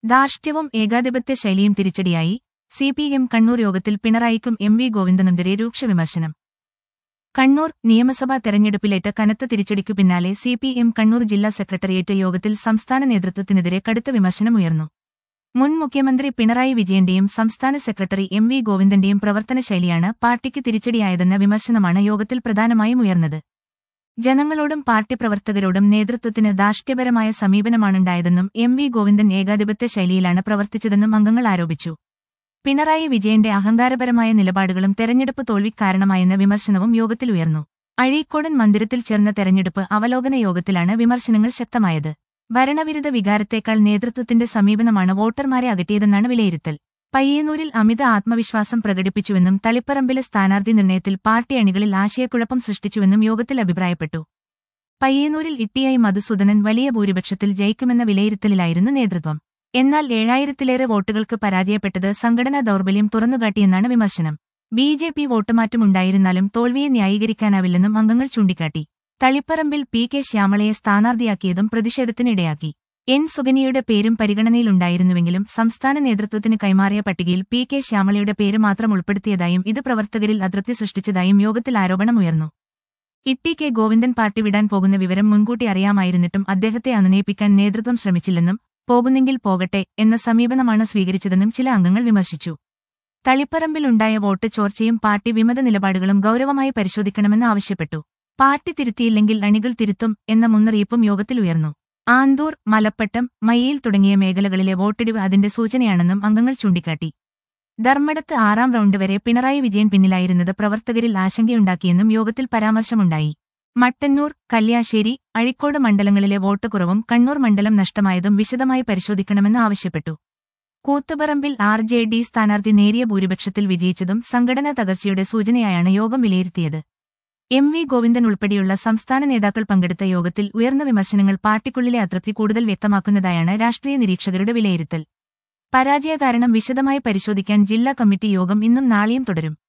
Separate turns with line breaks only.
ധാർഷ്ട്യവും ഏകാധിപത്യ ശൈലിയും തിരിച്ചടിയായി സി പി എം കണ്ണൂർ യോഗത്തിൽ പിണറായിക്കും എം വി ഗോവിന്ദനുമെതിരെ രൂക്ഷ വിമർശനം കണ്ണൂർ നിയമസഭാ തെരഞ്ഞെടുപ്പിലേറ്റ കനത്ത തിരിച്ചടിക്കു പിന്നാലെ സി പി എം കണ്ണൂർ ജില്ലാ സെക്രട്ടേറിയറ്റ് യോഗത്തിൽ സംസ്ഥാന നേതൃത്വത്തിനെതിരെ കടുത്ത വിമർശനമുയർന്നു മുൻ മുഖ്യമന്ത്രി പിണറായി വിജയന്റെയും സംസ്ഥാന സെക്രട്ടറി എം വി ഗോവിന്ദന്റെയും പ്രവർത്തന ശൈലിയാണ് പാർട്ടിക്ക് തിരിച്ചടിയായതെന്ന വിമർശനമാണ് യോഗത്തിൽ പ്രധാനമായും ഉയർന്നത് ജനങ്ങളോടും പാർട്ടി പ്രവർത്തകരോടും നേതൃത്വത്തിന് ധാർഷ്ട്യപരമായ സമീപനമാണുണ്ടായതെന്നും എം വി ഗോവിന്ദൻ ഏകാധിപത്യ ശൈലിയിലാണ് പ്രവർത്തിച്ചതെന്നും അംഗങ്ങൾ ആരോപിച്ചു പിണറായി വിജയന്റെ അഹങ്കാരപരമായ നിലപാടുകളും തെരഞ്ഞെടുപ്പ് തോൽവിക്കാരണമായെന്ന വിമർശനവും യോഗത്തിൽ ഉയർന്നു അഴീക്കോടൻ മന്ദിരത്തിൽ ചേർന്ന തെരഞ്ഞെടുപ്പ് അവലോകന യോഗത്തിലാണ് വിമർശനങ്ങൾ ശക്തമായത് ഭരണവിരുദ്ധ വികാരത്തേക്കാൾ നേതൃത്വത്തിന്റെ സമീപനമാണ് വോട്ടർമാരെ അകറ്റിയതെന്നാണ് വിലയിരുത്തൽ പയ്യന്നൂരിൽ അമിത ആത്മവിശ്വാസം പ്രകടിപ്പിച്ചുവെന്നും തളിപ്പറമ്പിലെ സ്ഥാനാർത്ഥി നിർണയത്തിൽ പാർട്ടി അണികളിൽ ആശയക്കുഴപ്പം സൃഷ്ടിച്ചുവെന്നും യോഗത്തിൽ അഭിപ്രായപ്പെട്ടു പയ്യന്നൂരിൽ ഇട്ടിയായി മധുസൂദനൻ വലിയ ഭൂരിപക്ഷത്തിൽ ജയിക്കുമെന്ന വിലയിരുത്തലിലായിരുന്നു നേതൃത്വം എന്നാൽ ഏഴായിരത്തിലേറെ വോട്ടുകൾക്ക് പരാജയപ്പെട്ടത് സംഘടനാ ദൗർബല്യം തുറന്നുകാട്ടിയെന്നാണ് വിമർശനം ബി ജെ പി വോട്ടുമാറ്റമുണ്ടായിരുന്നാലും തോൽവിയെ ന്യായീകരിക്കാനാവില്ലെന്നും അംഗങ്ങൾ ചൂണ്ടിക്കാട്ടി തളിപ്പറമ്പിൽ പി കെ ശ്യാമളയെ സ്ഥാനാർത്ഥിയാക്കിയതും പ്രതിഷേധത്തിനിടയാക്കി എൻ സുഗനിയുടെ പേരും പരിഗണനയിലുണ്ടായിരുന്നുവെങ്കിലും സംസ്ഥാന നേതൃത്വത്തിന് കൈമാറിയ പട്ടികയിൽ പി കെ ശ്യാമളയുടെ പേര് മാത്രം ഉൾപ്പെടുത്തിയതായും ഇത് പ്രവർത്തകരിൽ അതൃപ്തി സൃഷ്ടിച്ചതായും യോഗത്തിൽ ആരോപണമുയർന്നു ഇട്ടി കെ ഗോവിന്ദൻ പാർട്ടി വിടാൻ പോകുന്ന വിവരം മുൻകൂട്ടി അറിയാമായിരുന്നിട്ടും അദ്ദേഹത്തെ അനുനയിപ്പിക്കാൻ നേതൃത്വം ശ്രമിച്ചില്ലെന്നും പോകുന്നെങ്കിൽ പോകട്ടെ എന്ന സമീപനമാണ് സ്വീകരിച്ചതെന്നും ചില അംഗങ്ങൾ വിമർശിച്ചു തളിപ്പറമ്പിലുണ്ടായ വോട്ട് ചോർച്ചയും പാർട്ടി വിമത നിലപാടുകളും ഗൌരവമായി പരിശോധിക്കണമെന്ന് ആവശ്യപ്പെട്ടു പാർട്ടി തിരുത്തിയില്ലെങ്കിൽ അണികൾ തിരുത്തും എന്ന മുന്നറിയിപ്പും യോഗത്തിൽ ഉയർന്നു ആന്തൂർ മലപ്പട്ടം മയ്യിൽ തുടങ്ങിയ മേഖലകളിലെ വോട്ടിടിവ് അതിന്റെ സൂചനയാണെന്നും അംഗങ്ങൾ ചൂണ്ടിക്കാട്ടി ധർമ്മടത്ത് ആറാം റൗണ്ട് വരെ പിണറായി വിജയൻ പിന്നിലായിരുന്നത് പ്രവർത്തകരിൽ ആശങ്കയുണ്ടാക്കിയെന്നും യോഗത്തിൽ പരാമർശമുണ്ടായി മട്ടന്നൂർ കല്യാശ്ശേരി അഴിക്കോട് മണ്ഡലങ്ങളിലെ വോട്ട് കുറവും കണ്ണൂർ മണ്ഡലം നഷ്ടമായതും വിശദമായി പരിശോധിക്കണമെന്ന് ആവശ്യപ്പെട്ടു കൂത്തുപറമ്പിൽ ആർ ജെ ഡി സ്ഥാനാർത്ഥി നേരിയ ഭൂരിപക്ഷത്തിൽ വിജയിച്ചതും സംഘടനാ തകർച്ചയുടെ സൂചനയായാണ് യോഗം വിലയിരുത്തിയത് എം വി ഗോവിന്ദൻ ഉൾപ്പെടെയുള്ള സംസ്ഥാന നേതാക്കൾ പങ്കെടുത്ത യോഗത്തിൽ ഉയർന്ന വിമർശനങ്ങൾ പാർട്ടിക്കുള്ളിലെ അതൃപ്തി കൂടുതൽ വ്യക്തമാക്കുന്നതായാണ് രാഷ്ട്രീയ നിരീക്ഷകരുടെ വിലയിരുത്തൽ പരാജയ കാരണം വിശദമായി പരിശോധിക്കാൻ ജില്ലാ കമ്മിറ്റി യോഗം ഇന്നും നാളെയും തുടരും